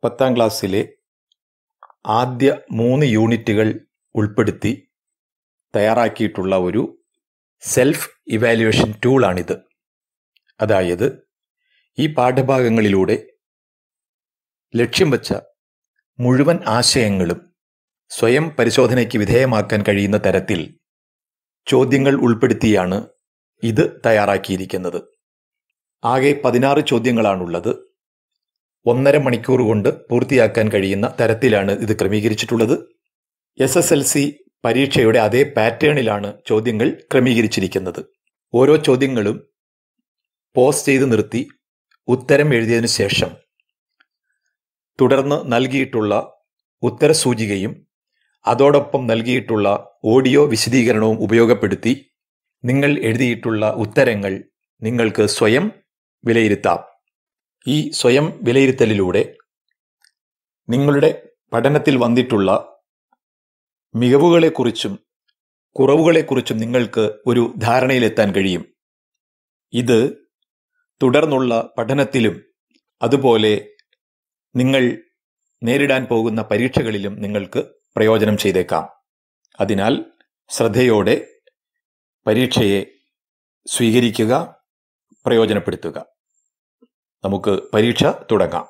പത്താം ക്ലാസ്സിലെ ആദ്യ മൂന്ന് യൂണിറ്റുകൾ ഉൾപ്പെടുത്തി തയ്യാറാക്കിയിട്ടുള്ള ഒരു സെൽഫ് ഇവാലുവേഷൻ ടൂളാണിത് അതായത് ഈ പാഠഭാഗങ്ങളിലൂടെ ലക്ഷ്യം വച്ച മുഴുവൻ ആശയങ്ങളും സ്വയം പരിശോധനയ്ക്ക് വിധേയമാക്കാൻ കഴിയുന്ന തരത്തിൽ ചോദ്യങ്ങൾ ഉൾപ്പെടുത്തിയാണ് ഇത് തയ്യാറാക്കിയിരിക്കുന്നത് ആകെ പതിനാറ് ചോദ്യങ്ങളാണുള്ളത് ഒന്നര മണിക്കൂർ കൊണ്ട് പൂർത്തിയാക്കാൻ കഴിയുന്ന തരത്തിലാണ് ഇത് ക്രമീകരിച്ചിട്ടുള്ളത് എസ് എസ് എൽ സി പരീക്ഷയുടെ അതേ പാറ്റേണിലാണ് ചോദ്യങ്ങൾ ക്രമീകരിച്ചിരിക്കുന്നത് ഓരോ ചോദ്യങ്ങളും പോസ്റ്റ് ചെയ്ത് നിർത്തി ഉത്തരം എഴുതിയതിനു ശേഷം തുടർന്ന് നൽകിയിട്ടുള്ള ഉത്തരസൂചികയും അതോടൊപ്പം നൽകിയിട്ടുള്ള ഓഡിയോ വിശദീകരണവും ഉപയോഗപ്പെടുത്തി നിങ്ങൾ എഴുതിയിട്ടുള്ള ഉത്തരങ്ങൾ നിങ്ങൾക്ക് സ്വയം വിലയിരുത്താം ഈ സ്വയം വിലയിരുത്തലിലൂടെ നിങ്ങളുടെ പഠനത്തിൽ വന്നിട്ടുള്ള മികവുകളെക്കുറിച്ചും കുറവുകളെക്കുറിച്ചും നിങ്ങൾക്ക് ഒരു ധാരണയിലെത്താൻ കഴിയും ഇത് തുടർന്നുള്ള പഠനത്തിലും അതുപോലെ നിങ്ങൾ നേരിടാൻ പോകുന്ന പരീക്ഷകളിലും നിങ്ങൾക്ക് പ്രയോജനം ചെയ്തേക്കാം അതിനാൽ ശ്രദ്ധയോടെ പരീക്ഷയെ സ്വീകരിക്കുക പ്രയോജനപ്പെടുത്തുക നമുക്ക് പരീക്ഷ തുടങ്ങാം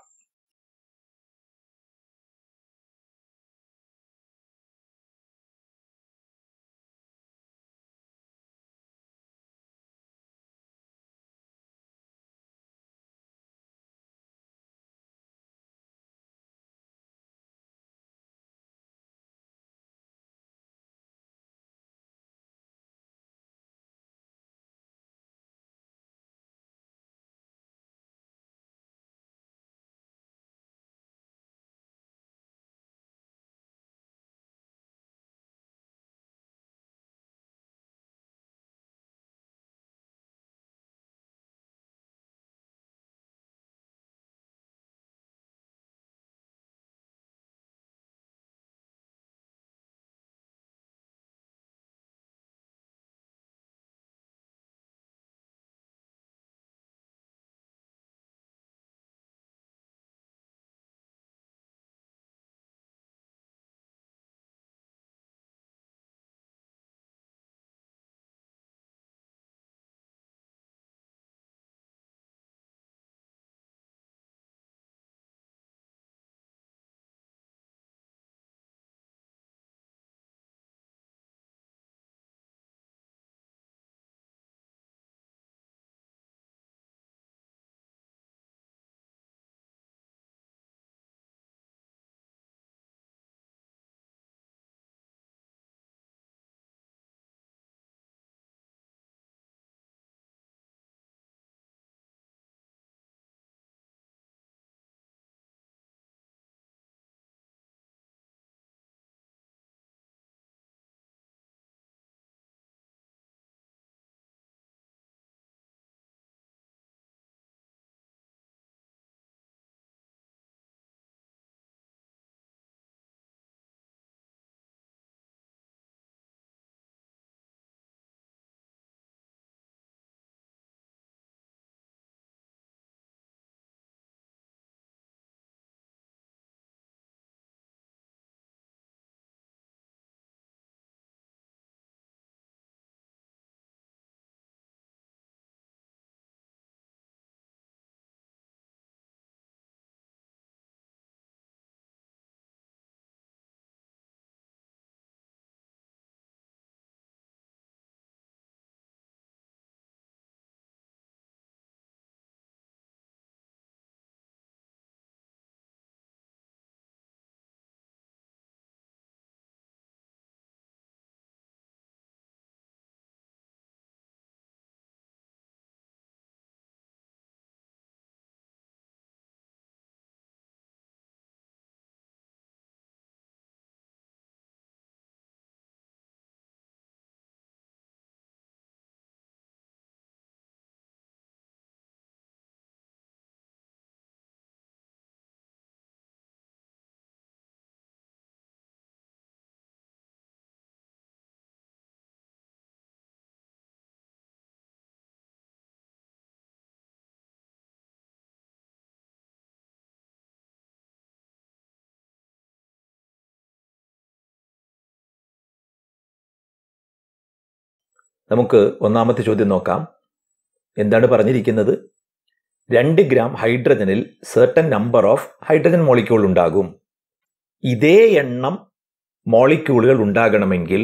നമുക്ക് ഒന്നാമത്തെ ചോദ്യം നോക്കാം എന്താണ് പറഞ്ഞിരിക്കുന്നത് രണ്ട് ഗ്രാം ഹൈഡ്രജനിൽ certain number of hydrogen molecule ഉണ്ടാകും ഇതേ എണ്ണം മോളിക്യൂളുകൾ ഉണ്ടാകണമെങ്കിൽ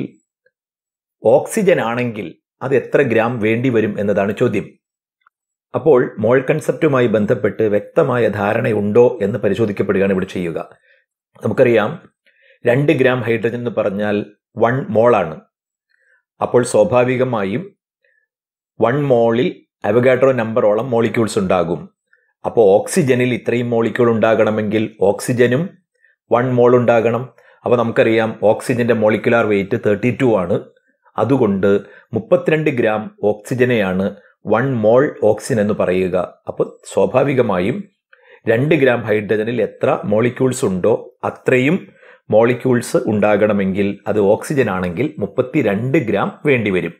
ഓക്സിജൻ ആണെങ്കിൽ അത് എത്ര ഗ്രാം വേണ്ടി വരും എന്നതാണ് ചോദ്യം അപ്പോൾ മോൾ കൺസെപ്റ്റുമായി ബന്ധപ്പെട്ട് വ്യക്തമായ ധാരണയുണ്ടോ എന്ന് പരിശോധിക്കപ്പെടുകയാണ് ഇവിടെ ചെയ്യുക നമുക്കറിയാം രണ്ട് ഗ്രാം ഹൈഡ്രജൻ എന്ന് പറഞ്ഞാൽ വൺ മോളാണ് അപ്പോൾ സ്വാഭാവികമായും വൺ മോളിൽ അവഗാഡ്രോ നമ്പറോളം മോളിക്യൂൾസ് ഉണ്ടാകും അപ്പോൾ ഓക്സിജനിൽ ഇത്രയും മോളിക്യൂൾ ഉണ്ടാകണമെങ്കിൽ ഓക്സിജനും വൺ മോൾ ഉണ്ടാകണം അപ്പോൾ നമുക്കറിയാം ഓക്സിജന്റെ മോളിക്കുലാർ വെയിറ്റ് തേർട്ടി ടു ആണ് അതുകൊണ്ട് മുപ്പത്തിരണ്ട് ഗ്രാം ഓക്സിജനെയാണ് വൺ മോൾ ഓക്സിജൻ എന്ന് പറയുക അപ്പോൾ സ്വാഭാവികമായും രണ്ട് ഗ്രാം ഹൈഡ്രജനിൽ എത്ര മോളിക്യൂൾസ് ഉണ്ടോ അത്രയും മോളിക്യൂൾസ് ഉണ്ടാകണമെങ്കിൽ അത് ഓക്സിജൻ ആണെങ്കിൽ മുപ്പത്തിരണ്ട് ഗ്രാം വേണ്ടിവരും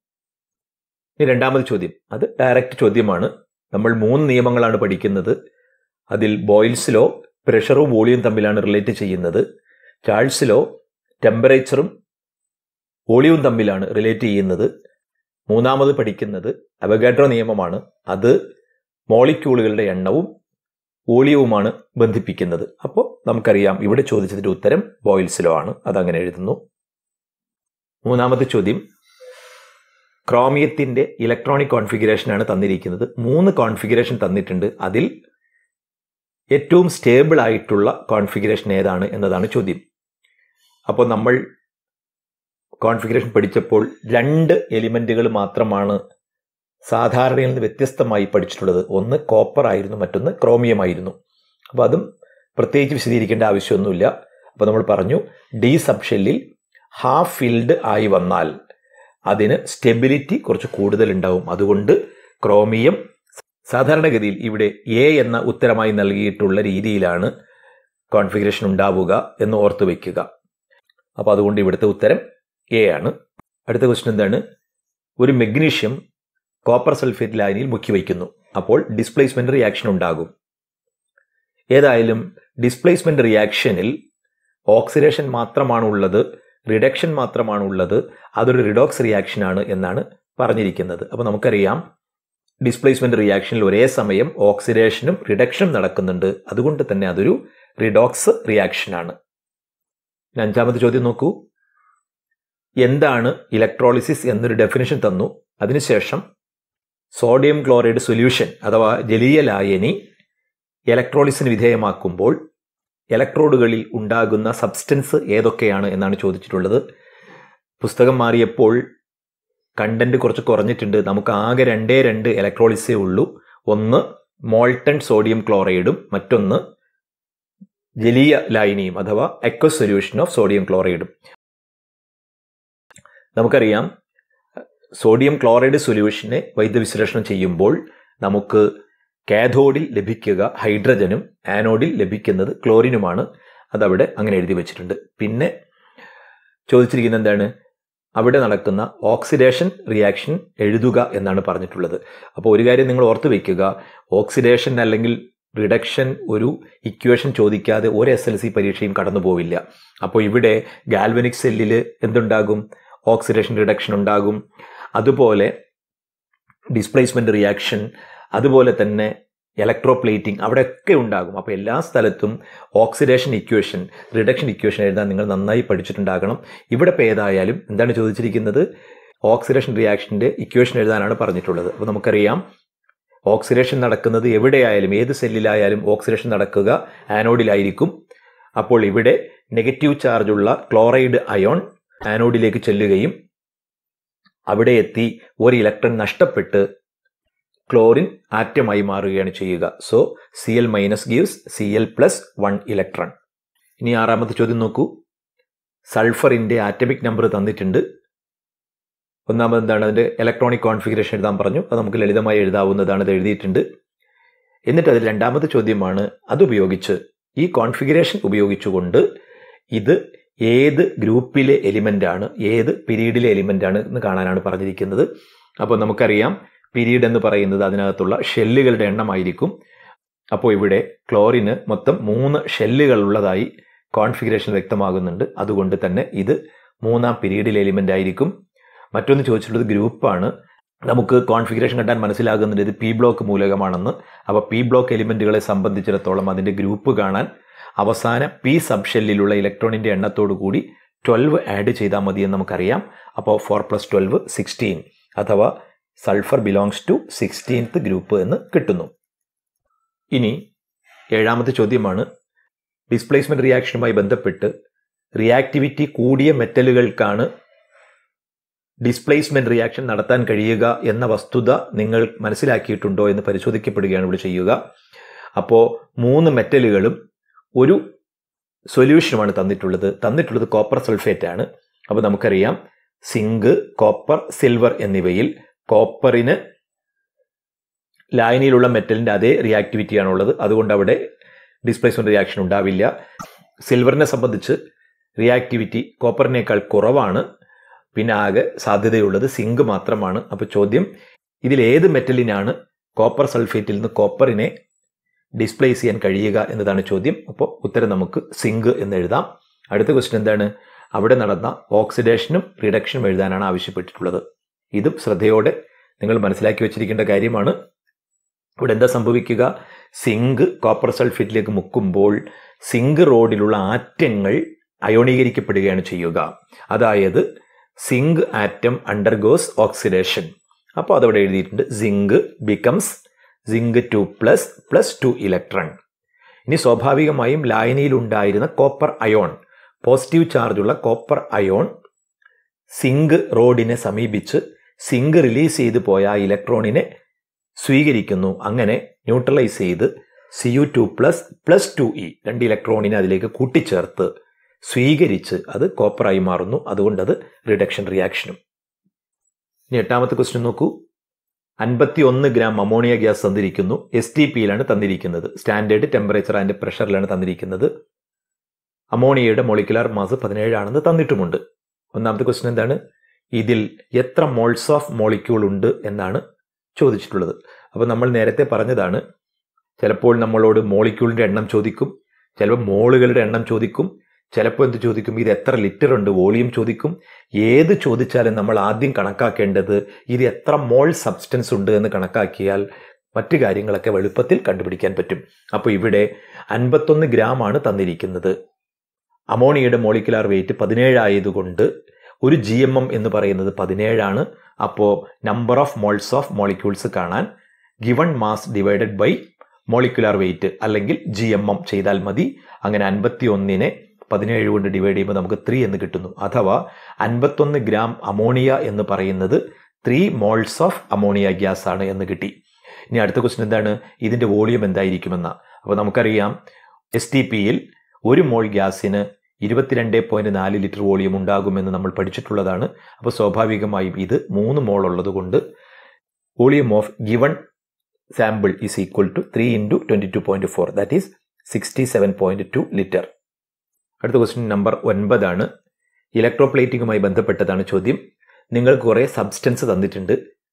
ഇനി രണ്ടാമത് ചോദ്യം അത് ഡയറക്റ്റ് ചോദ്യമാണ് നമ്മൾ മൂന്ന് നിയമങ്ങളാണ് പഠിക്കുന്നത് അതിൽ ബോയിൽസ് ലോ പ്രഷറും വോളിയം തമ്മിലാണ് റിലേറ്റ് ചെയ്യുന്നത് ചാൾസ് ലോ ടെമ്പറേച്ചറും വോളിയവും തമ്മിലാണ് റിലേറ്റ് ചെയ്യുന്നത് മൂന്നാമത് പഠിക്കുന്നത് അവഗാഡ്രോ നിയമമാണ് അത് മോളിക്യൂളുകളുടെ എണ്ണവും വോളിയവുമാണ് ബന്ധിപ്പിക്കുന്നത് അപ്പോൾ നമുക്കറിയാം ഇവിടെ ചോദിച്ചതിന്റെ ഉത്തരം ബോയിൽസ് ലോ ആണ് അതങ്ങനെ എഴുതുന്നു മൂന്നാമത്തെ ചോദ്യം ക്രോമിയത്തിന്റെ ഇലക്ട്രോണിക് കോൺഫിഗറേഷനാണ് തന്നിരിക്കുന്നത് മൂന്ന് കോൺഫിഗറേഷൻ തന്നിട്ടുണ്ട് അതിൽ ഏറ്റവും സ്റ്റേബിൾ ആയിട്ടുള്ള കോൺഫിഗറേഷൻ ഏതാണ് എന്നതാണ് ചോദ്യം അപ്പോൾ നമ്മൾ കോൺഫിഗറേഷൻ പഠിച്ചപ്പോൾ രണ്ട് എലിമെന്റുകൾ മാത്രമാണ് സാധാരണയിൽ നിന്ന് വ്യത്യസ്തമായി പഠിച്ചിട്ടുള്ളത് ഒന്ന് കോപ്പർ ആയിരുന്നു മറ്റൊന്ന് ക്രോമിയം ആയിരുന്നു അപ്പോൾ അതും പ്രത്യേകിച്ച് വിശദീകരിക്കേണ്ട ആവശ്യമൊന്നുമില്ല അപ്പോൾ നമ്മൾ പറഞ്ഞു ഡി സബ്ഷെല്ലിൽ ഹാഫ് ഫിൽഡ് ആയി വന്നാൽ അതിന് സ്റ്റെബിലിറ്റി കുറച്ച് കൂടുതൽ ഉണ്ടാവും അതുകൊണ്ട് ക്രോമിയം സാധാരണഗതിയിൽ ഇവിടെ എ എന്ന ഉത്തരമായി നൽകിയിട്ടുള്ള രീതിയിലാണ് കോൺഫിഗറേഷൻ ഉണ്ടാവുക എന്ന് ഓർത്തു വയ്ക്കുക അപ്പോൾ അതുകൊണ്ട് ഇവിടുത്തെ ഉത്തരം എ ആണ് അടുത്ത ക്വസ്റ്റ്യൻ എന്താണ് ഒരു മെഗ്നീഷ്യം കോപ്പർ സൾഫേറ്റ് ലായനിയിൽ മുക്കി വയ്ക്കുന്നു അപ്പോൾ ഡിസ്പ്ലേസ്മെന്റ് റിയാക്ഷൻ ഉണ്ടാകും ഏതായാലും ഡിസ്പ്ലേസ്മെന്റ് റിയാക്ഷനിൽ ഓക്സിഡേഷൻ മാത്രമാണ് ഉള്ളത് റിഡക്ഷൻ മാത്രമാണ് ഉള്ളത് അതൊരു റിഡോക്സ് റിയാക്ഷൻ ആണ് എന്നാണ് പറഞ്ഞിരിക്കുന്നത് അപ്പോൾ നമുക്കറിയാം ഡിസ്പ്ലേസ്മെന്റ് റിയാക്ഷനിൽ ഒരേ സമയം ഓക്സിഡേഷനും റിഡക്ഷനും നടക്കുന്നുണ്ട് അതുകൊണ്ട് തന്നെ അതൊരു റിഡോക്സ് റിയാക്ഷൻ ആണ് അഞ്ചാമത്തെ ചോദ്യം നോക്കൂ എന്താണ് ഇലക്ട്രോളിസിസ് എന്നൊരു ഡെഫിനിഷൻ തന്നു അതിനുശേഷം സോഡിയം ക്ലോറൈഡ് സൊല്യൂഷൻ അഥവാ ജലീയ ലായനി ഇലക്ട്രോളിസിന് വിധേയമാക്കുമ്പോൾ ഇലക്ട്രോഡുകളിൽ ഉണ്ടാകുന്ന സബ്സ്റ്റൻസ് ഏതൊക്കെയാണ് എന്നാണ് ചോദിച്ചിട്ടുള്ളത് പുസ്തകം മാറിയപ്പോൾ കണ്ടന്റ് കുറച്ച് കുറഞ്ഞിട്ടുണ്ട് നമുക്ക് ആകെ രണ്ടേ രണ്ട് ഇലക്ട്രോളിസേ ഉള്ളൂ ഒന്ന് മോൾട്ടൺ സോഡിയം ക്ലോറൈഡും മറ്റൊന്ന് ജലീയ ലായനിയും അഥവാ എക്വ സൊല്യൂഷൻ ഓഫ് സോഡിയം ക്ലോറൈഡും നമുക്കറിയാം സോഡിയം ക്ലോറൈഡ് സൊല്യൂഷനെ വൈദ്യവിശ്ലേഷണം ചെയ്യുമ്പോൾ നമുക്ക് കാഥോഡിൽ ലഭിക്കുക ഹൈഡ്രജനും ആനോഡിൽ ലഭിക്കുന്നത് ക്ലോറിനുമാണ് അതവിടെ അങ്ങനെ എഴുതി വെച്ചിട്ടുണ്ട് പിന്നെ ചോദിച്ചിരിക്കുന്നത് എന്താണ് അവിടെ നടക്കുന്ന ഓക്സിഡേഷൻ റിയാക്ഷൻ എഴുതുക എന്നാണ് പറഞ്ഞിട്ടുള്ളത് അപ്പോൾ ഒരു കാര്യം നിങ്ങൾ ഓർത്ത് വയ്ക്കുക ഓക്സിഡേഷൻ അല്ലെങ്കിൽ റിഡക്ഷൻ ഒരു ഇക്വേഷൻ ചോദിക്കാതെ ഒരു എസ് എൽ സി പരീക്ഷയും കടന്നു പോവില്ല അപ്പോൾ ഇവിടെ ഗാൽവനിക് സെല്ലിൽ എന്തുണ്ടാകും ഓക്സിഡേഷൻ റിഡക്ഷൻ ഉണ്ടാകും അതുപോലെ ഡിസ്പ്ലേസ്മെന്റ് റിയാക്ഷൻ അതുപോലെ തന്നെ ഇലക്ട്രോപ്ലേറ്റിംഗ് അവിടെയൊക്കെ ഉണ്ടാകും അപ്പോൾ എല്ലാ സ്ഥലത്തും ഓക്സിഡേഷൻ ഇക്വേഷൻ റിഡക്ഷൻ ഇക്വേഷൻ എഴുതാൻ നിങ്ങൾ നന്നായി പഠിച്ചിട്ടുണ്ടാകണം ഇവിടെ ഇപ്പോൾ ഏതായാലും എന്താണ് ചോദിച്ചിരിക്കുന്നത് ഓക്സിഡേഷൻ റിയാക്ഷൻ്റെ ഇക്വേഷൻ എഴുതാനാണ് പറഞ്ഞിട്ടുള്ളത് അപ്പോൾ നമുക്കറിയാം ഓക്സിഡേഷൻ നടക്കുന്നത് എവിടെയായാലും ഏത് സെല്ലിലായാലും ഓക്സിഡേഷൻ നടക്കുക ആനോഡിലായിരിക്കും അപ്പോൾ ഇവിടെ നെഗറ്റീവ് ചാർജുള്ള ക്ലോറൈഡ് അയോൺ ആനോഡിലേക്ക് ചെല്ലുകയും അവിടെ എത്തി ഒരു ഇലക്ട്രോൺ നഷ്ടപ്പെട്ട് ക്ലോറിൻ ആറ്റമായി മാറുകയാണ് ചെയ്യുക so C L minus gives C L plus one electron ഇനി ആറാമത്തെ ചോദ്യം നോക്കൂ സൾഫറിന്റെ ആറ്റമിക് നമ്പർ തന്നിട്ടുണ്ട് ഒന്നാമത് എന്താണ് അതിന്റെ ഇലക്ട്രോണിക് കോൺഫിഗറേഷൻ എഴുതാൻ പറഞ്ഞു അത് നമുക്ക് ലളിതമായി എഴുതാവുന്നതാണ് അത് എഴുതിയിട്ടുണ്ട് എന്നിട്ട് അതിൽ രണ്ടാമത്തെ ചോദ്യമാണ് അതുപയോഗിച്ച് ഈ കോൺഫിഗറേഷൻ ഉപയോഗിച്ചുകൊണ്ട് ഇത് ഏത് ഗ്രൂപ്പിലെ എലിമെന്റ് ആണ് ഏത് പീരീഡിലെ എലിമെന്റ് ആണ് എന്ന് കാണാനാണ് പറഞ്ഞിരിക്കുന്നത് അപ്പോൾ നമുക്കറിയാം പീരീഡ് എന്ന് പറയുന്നത് അതിനകത്തുള്ള ഷെല്ലുകളുടെ എണ്ണമായിരിക്കും അപ്പോൾ ഇവിടെ ക്ലോറിന് മൊത്തം മൂന്ന് ഷെല്ലുകൾ ഉള്ളതായി കോൺഫിഗറേഷൻ വ്യക്തമാകുന്നുണ്ട് അതുകൊണ്ട് തന്നെ ഇത് മൂന്നാം പീരീഡിലെ എലിമെന്റ് ആയിരിക്കും മറ്റൊന്ന് ചോദിച്ചിട്ടുള്ളത് ഗ്രൂപ്പാണ് നമുക്ക് കോൺഫിഗറേഷൻ കണ്ടാൽ മനസ്സിലാകുന്നുണ്ട് ഇത് പി ബ്ലോക്ക് മൂലകമാണെന്ന് അപ്പോൾ പി ബ്ലോക്ക് എലിമെന്റുകളെ സംബന്ധിച്ചിടത്തോളം അതിന്റെ ഗ്രൂപ്പ് കാണാൻ അവസാന പി സബ്ഷെല്ലിലുള്ള ഇലക്ട്രോണിന്റെ എണ്ണത്തോടു കൂടി ട്വൽവ് ആഡ് ചെയ്താൽ മതി എന്ന് നമുക്കറിയാം അപ്പോൾ ഫോർ പ്ലസ് ട്വൽവ് സിക്സ്റ്റീൻ അഥവാ sulphur belongs to sixteenth group എന്ന് കിട്ടുന്നു ഇനി ഏഴാമത്തെ ചോദ്യമാണ് ഡിസ്പ്ലേസ്മെന്റ് റിയാക്ഷനുമായി ബന്ധപ്പെട്ട് റിയാക്ടിവിറ്റി കൂടിയ മെറ്റലുകൾക്കാണ് ഡിസ്പ്ലേസ്മെന്റ് റിയാക്ഷൻ നടത്താൻ കഴിയുക എന്ന വസ്തുത നിങ്ങൾ മനസ്സിലാക്കിയിട്ടുണ്ടോ എന്ന് പരിശോധിക്കപ്പെടുകയാണ് ഇവിടെ ചെയ്യുക അപ്പോൾ മൂന്ന് മെറ്റലുകളും ഒരു സൊല്യൂഷനുമാണ് തന്നിട്ടുള്ളത് തന്നിട്ടുള്ളത് കോപ്പർ സൾഫേറ്റ് ആണ് അപ്പോൾ നമുക്കറിയാം സിങ്ക് കോപ്പർ സിൽവർ എന്നിവയിൽ കോപ്പറിന് ലായനിയിലുള്ള മെറ്റലിന്റെ അതേ റിയാക്ടിവിറ്റിയാണ് ഉള്ളത് അതുകൊണ്ട് അവിടെ ഡിസ്പ്ലേസ്മെന്റ് റിയാക്ഷൻ ഉണ്ടാവില്ല സിൽവറിനെ സംബന്ധിച്ച് റിയാക്ടിവിറ്റി കോപ്പറിനേക്കാൾ കുറവാണ് പിന്നെ ആകെ സാധ്യതയുള്ളത് സിങ്ക് മാത്രമാണ് അപ്പോൾ ചോദ്യം ഇതിൽ ഏത് മെറ്റലിനാണ് കോപ്പർ സൾഫേറ്റിൽ നിന്ന് കോപ്പറിനെ ഡിസ്പ്ലേസ് ചെയ്യാൻ കഴിയുക എന്നതാണ് ചോദ്യം അപ്പോൾ ഉത്തരം നമുക്ക് സിങ്ക് എന്ന് എഴുതാം അടുത്ത ക്വസ്റ്റ്യൻ എന്താണ് അവിടെ നടന്ന ഓക്സിഡേഷനും റിഡക്ഷനും എഴുതാനാണ് ആവശ്യപ്പെട്ടിട്ടുള്ളത് ഇതും ശ്രദ്ധയോടെ നിങ്ങൾ മനസ്സിലാക്കി വെച്ചിരിക്കേണ്ട കാര്യമാണ് ഇവിടെ എന്താ സംഭവിക്കുക സിങ്ക് കോപ്പർ സൾഫേറ്റിലേക്ക് മുക്കുമ്പോൾ സിങ്ക് റോഡിലുള്ള ആറ്റങ്ങൾ അയോണീകരിക്കപ്പെടുകയാണ് ചെയ്യുക അതായത് സിങ്ക് ആറ്റം അണ്ടർഗോസ് ഓക്സിഡേഷൻ അപ്പോൾ അതവിടെ എഴുതിയിട്ടുണ്ട് zinc becomes zinc two plus plus two electron ഇനി സ്വാഭാവികമായും ലായനിയിൽ ഉണ്ടായിരുന്ന കോപ്പർ അയോൺ പോസിറ്റീവ് ചാർജുള്ള കോപ്പർ അയോൺ സിങ്ക് റോഡിനെ സമീപിച്ച് സിങ്ക് റിലീസ് ചെയ്തു പോയ ആ ഇലക്ട്രോണിനെ സ്വീകരിക്കുന്നു അങ്ങനെ ന്യൂട്രലൈസ് ചെയ്ത് C U two plus plus two E രണ്ട് ഇലക്ട്രോണിനെ അതിലേക്ക് കൂട്ടിച്ചേർത്ത് സ്വീകരിച്ച് അത് കോപ്പറായി മാറുന്നു അതുകൊണ്ട് അത് റിഡക്ഷൻ റിയാക്ഷനും ഇനി എട്ടാമത്തെ ക്വസ്റ്റ്യൻ നോക്കൂ അൻപത്തി ഒന്ന് ഗ്രാം അമോണിയ ഗ്യാസ് തന്നിരിക്കുന്നു എസ് ടി പിയിലാണ് തന്നിരിക്കുന്നത് സ്റ്റാൻഡേർഡ് ടെമ്പറേച്ചർ ആൻഡ് പ്രഷറിലാണ് തന്നിരിക്കുന്നത് അമോണിയയുടെ മൊളിക്കുലാർ മാസ് പതിനേഴാണെന്ന് തന്നിട്ടുമുണ്ട് ഒന്നാമത്തെ ക്വസ്റ്റ്യൻ എന്താണ് ഇതിൽ എത്ര മോൾസ് ഓഫ് മോളിക്യൂൾ ഉണ്ട് എന്നാണ് ചോദിച്ചിട്ടുള്ളത് അപ്പോൾ നമ്മൾ നേരത്തെ പറഞ്ഞതാണ് ചിലപ്പോൾ നമ്മളോട് മോളിക്യൂളിന്റെ എണ്ണം ചോദിക്കും ചിലപ്പോൾ മോളുകളുടെ എണ്ണം ചോദിക്കും ചിലപ്പോൾ എന്ത് ചോദിക്കും ഇത് എത്ര ലിറ്റർ ഉണ്ട് വോളിയം ചോദിക്കും ഏത് ചോദിച്ചാലും നമ്മൾ ആദ്യം കണക്കാക്കേണ്ടത് ഇത് എത്ര മോൾ സബ്സ്റ്റൻസ് ഉണ്ട് എന്ന് കണക്കാക്കിയാൽ മറ്റു കാര്യങ്ങളൊക്കെ എളുപ്പത്തിൽ കണ്ടുപിടിക്കാൻ പറ്റും അപ്പോൾ ഇവിടെ അൻപത്തൊന്ന് ഗ്രാം ആണ് തന്നിരിക്കുന്നത് അമോണിയയുടെ മോളിക്കുലാർ വെയിറ്റ് പതിനേഴ് ആയതുകൊണ്ട് ഒരു ജി എം എം എന്ന് പറയുന്നത് പതിനേഴാണ് അപ്പോൾ number of moles of molecules കാണാൻ given mass divided by molecular weight അല്ലെങ്കിൽ ജി എം എം ചെയ്താൽ മതി അങ്ങനെ അൻപത്തി ഒന്നിനെ പതിനേഴ് കൊണ്ട് ഡിവൈഡ് ചെയ്യുമ്പോൾ നമുക്ക് ത്രീ എന്ന് കിട്ടുന്നു അഥവാ അൻപത്തൊന്ന് ഗ്രാം അമോണിയ എന്ന് പറയുന്നത് three moles of ammonia gas ആണ് എന്ന് കിട്ടി ഇനി അടുത്ത ക്വസ്റ്റ്യൻ എന്താണ് ഇതിന്റെ വോളിയം എന്തായിരിക്കുമെന്ന അപ്പോൾ നമുക്കറിയാം എസ് ടി പിയിൽ ഒരു മോൾ ഗ്യാസിന് ഇരുപത്തിരണ്ട് പോയിന്റ് നാല് ലിറ്റർ വോളിയം ഉണ്ടാകുമെന്ന് നമ്മൾ പഠിച്ചിട്ടുള്ളതാണ് അപ്പോൾ സ്വാഭാവികമായും ഇത് മൂന്ന് മോൾ ഉള്ളത് കൊണ്ട് volume of given sample is equal to three into twenty two point four that is sixty seven point two litre അടുത്ത ക്വസ്റ്റ്യൻ നമ്പർ ഒൻപതാണ് ഇലക്ട്രോപ്ലേറ്റിംഗുമായി ബന്ധപ്പെട്ടതാണ് ചോദ്യം നിങ്ങൾ കുറേ സബ്സ്റ്റൻസ് തന്നിട്ടുണ്ട്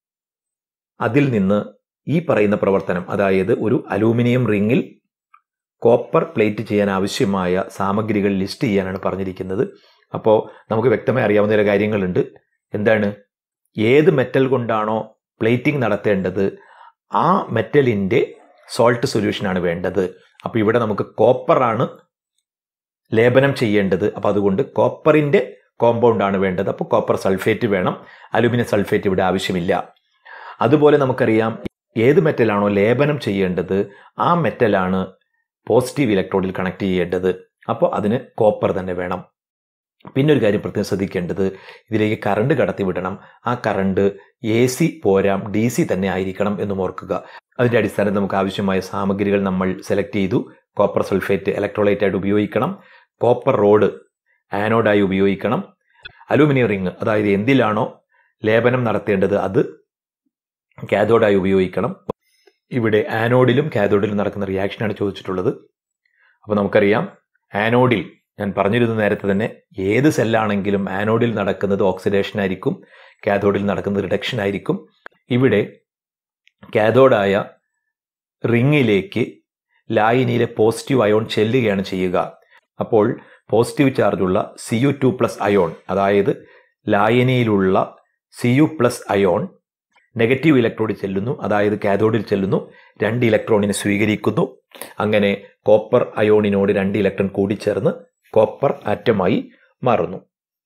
അതിൽ നിന്ന് ഈ പറയുന്ന പ്രവർത്തനം അതായത് ഒരു അലൂമിനിയം റിങ്ങിൽ കോപ്പർ പ്ലേറ്റ് ചെയ്യാൻ ആവശ്യമായ സാമഗ്രികൾ ലിസ്റ്റ് ചെയ്യാനാണ് പറഞ്ഞിരിക്കുന്നത് അപ്പോൾ നമുക്ക് വ്യക്തമായി അറിയാവുന്ന ചില കാര്യങ്ങളുണ്ട് എന്താണ് ഏത് മെറ്റൽ കൊണ്ടാണോ പ്ലേറ്റിംഗ് നടത്തേണ്ടത് ആ മെറ്റലിൻ്റെ സോൾട്ട് സൊല്യൂഷനാണ് വേണ്ടത് അപ്പോൾ ഇവിടെ നമുക്ക് കോപ്പറാണ് ലേപനം ചെയ്യേണ്ടത് അപ്പോൾ അതുകൊണ്ട് കോപ്പറിൻ്റെ കോമ്പൗണ്ട് ആണ് വേണ്ടത് അപ്പോൾ കോപ്പർ സൾഫേറ്റ് വേണം അലുമിനിയം സൾഫേറ്റ് ഇവിടെ ആവശ്യമില്ല അതുപോലെ നമുക്കറിയാം ഏത് മെറ്റലാണോ ലേപനം ചെയ്യേണ്ടത് ആ മെറ്റലാണ് പോസിറ്റീവ് ഇലക്ട്രോഡിൽ കണക്ട് ചെയ്യേണ്ടത് അപ്പോൾ അതിന് കോപ്പർ തന്നെ വേണം പിന്നെ ഒരു കാര്യം പ്രത്യേകം ശ്രദ്ധിക്കേണ്ടത് ഇതിലേക്ക് കറണ്ട് കടത്തിവിടണം ആ കറണ്ട് എ സി പോരാം ഡി സി തന്നെ ആയിരിക്കണം എന്നും ഓർക്കുക അതിൻ്റെ അടിസ്ഥാനത്തിൽ നമുക്ക് ആവശ്യമായ സാമഗ്രികൾ നമ്മൾ സെലക്ട് ചെയ്തു കോപ്പർ സൾഫേറ്റ് ഇലക്ട്രോലൈറ്റ് ആയിട്ട് ഉപയോഗിക്കണം കോപ്പർ റോഡ് ആനോഡായി ഉപയോഗിക്കണം അലൂമിനിയം റിങ് അതായത് എന്തിലാണോ ലേപനം നടത്തേണ്ടത് അത് കാഥോഡായി ഉപയോഗിക്കണം ഇവിടെ ആനോഡിലും കാഥോഡിലും നടക്കുന്ന റിയാക്ഷനാണ് ചോദിച്ചിട്ടുള്ളത് അപ്പോൾ നമുക്കറിയാം ആനോഡിൽ ഞാൻ പറഞ്ഞിരുന്ന നേരത്തെ തന്നെ ഏത് സെല്ലാണെങ്കിലും ആനോഡിൽ നടക്കുന്നത് ഓക്സിഡേഷൻ ആയിരിക്കും കാഥോഡിൽ നടക്കുന്നത് റിഡക്ഷൻ ആയിരിക്കും ഇവിടെ കാഥോഡായ റിങ്ങിലേക്ക് ലായനിയിലെ പോസിറ്റീവ് അയോൺ ചെല്ലുകയാണ് ചെയ്യുക അപ്പോൾ പോസിറ്റീവ് ചാർജുള്ള C U two plus ion അതായത് ലായനിയിലുള്ള C U plus ion negative ഇലക്ട്രോഡിൽ ചെല്ലുന്നു അതായത് കാഥോഡിൽ ചെല്ലുന്നു രണ്ട് ഇലക്ട്രോണിനെ സ്വീകരിക്കുന്നു അങ്ങനെ കോപ്പർ അയോണിനോട് രണ്ട് ഇലക്ട്രോൺ കൂടിച്ചേർന്ന് കോപ്പർ ആറ്റമായി മാറുന്നു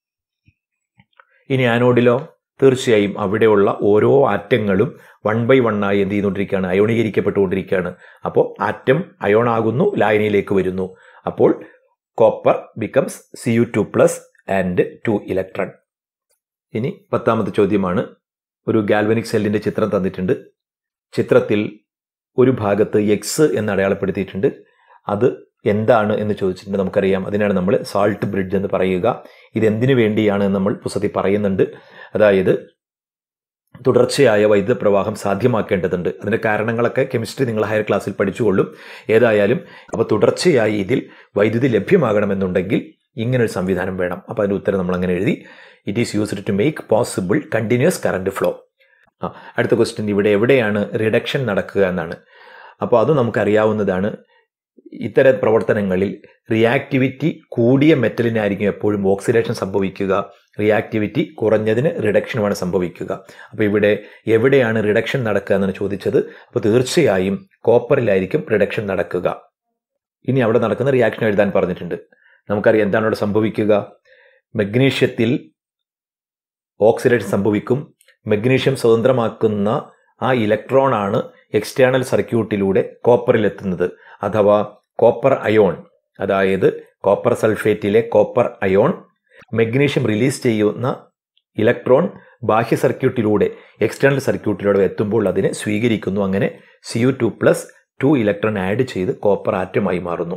ഇനി ആനോഡിലോ തീർച്ചയായും അവിടെയുള്ള ഓരോ ആറ്റങ്ങളും വൺ ബൈ വൺ ആയി എന്ത് ചെയ്തുകൊണ്ടിരിക്കുകയാണ് അയോണീകരിക്കപ്പെട്ടുകൊണ്ടിരിക്കുകയാണ് അപ്പോൾ ആറ്റം അയോൺ ആകുന്നു ലായനിയിലേക്ക് വരുന്നു അപ്പോൾ copper becomes C U two plus and two electron ഇനി പത്താമത്തെ ചോദ്യമാണ് ഒരു ഗാൽവനിക് സെല്ലിന്റെ ചിത്രം തന്നിട്ടുണ്ട് ചിത്രത്തിൽ ഒരു ഭാഗത്ത് എക്സ് എന്ന് അടയാളപ്പെടുത്തിയിട്ടുണ്ട് അത് എന്താണ് എന്ന് ചോദിച്ചിട്ടുണ്ട് നമുക്കറിയാം അതിനാണ് നമ്മൾ സാൾട്ട് ബ്രിഡ്ജ് എന്ന് പറയുക ഇത് എന്തിനു വേണ്ടിയാണ് എന്ന് നമ്മൾ പുസ്തകത്തിൽ പറയുന്നുണ്ട് അതായത് തുടർച്ചയായ വൈദ്യുത പ്രവാഹം സാധ്യമാക്കേണ്ടതുണ്ട് അതിന്റെ കാരണങ്ങളൊക്കെ കെമിസ്ട്രി നിങ്ങൾ ഹയർ ക്ലാസ്സിൽ പഠിച്ചുകൊള്ളും ഏതായാലും അപ്പോൾ തുടർച്ചയായി ഇതിൽ വൈദ്യുതി ലഭ്യമാകണമെന്നുണ്ടെങ്കിൽ ഇങ്ങനൊരു സംവിധാനം വേണം അപ്പോൾ അതിൻ്റെ ഉത്തരം നമ്മൾ അങ്ങനെ എഴുതി it is used to make possible continuous current flow ആ അടുത്ത ക്വസ്റ്റ്യൻ ഇവിടെ എവിടെയാണ് റിഡക്ഷൻ നടക്കുക എന്നാണ് അപ്പോൾ അത് നമുക്കറിയാവുന്നതാണ് ഇത്തരം പ്രവർത്തനങ്ങളിൽ റിയാക്ടിവിറ്റി കൂടിയ മെറ്റലിനായിരിക്കും എപ്പോഴും ഓക്സിഡേഷൻ സംഭവിക്കുക റിയാക്ടിവിറ്റി കുറഞ്ഞതിന് റിഡക്ഷനുമാണ് സംഭവിക്കുക അപ്പോൾ ഇവിടെ എവിടെയാണ് റിഡക്ഷൻ നടക്കുക എന്നാണ് ചോദിച്ചത് അപ്പോൾ തീർച്ചയായും കോപ്പറിലായിരിക്കും റിഡക്ഷൻ നടക്കുക ഇനി അവിടെ നടക്കുന്ന റിയാക്ഷൻ എഴുതാൻ പറഞ്ഞിട്ടുണ്ട് നമുക്കറിയാം എന്താണ് അവിടെ സംഭവിക്കുക മഗ്നീഷ്യത്തിൽ ഓക്സിഡേഷൻ സംഭവിക്കും മഗ്നീഷ്യം സ്വതന്ത്രമാക്കുന്ന ആ ഇലക്ട്രോൺ ആണ് എക്സ്റ്റേണൽ സർക്യൂട്ടിലൂടെ കോപ്പറിലെത്തുന്നത് അഥവാ കോപ്പർ അയോൺ അതായത് കോപ്പർ സൾഫേറ്റിലെ കോപ്പർ അയോൺ മഗ്നീഷ്യം റിലീസ് ചെയ്യുന്ന ഇലക്ട്രോൺ ബാഹ്യ സർക്യൂട്ടിലൂടെ എക്സ്റ്റേണൽ സർക്യൂട്ടിലൂടെ എത്തുമ്പോൾ അതിനെ സ്വീകരിക്കുന്നു അങ്ങനെ C U two plus two electron add ചെയ്ത് കോപ്പർ ആറ്റമായി മാറുന്നു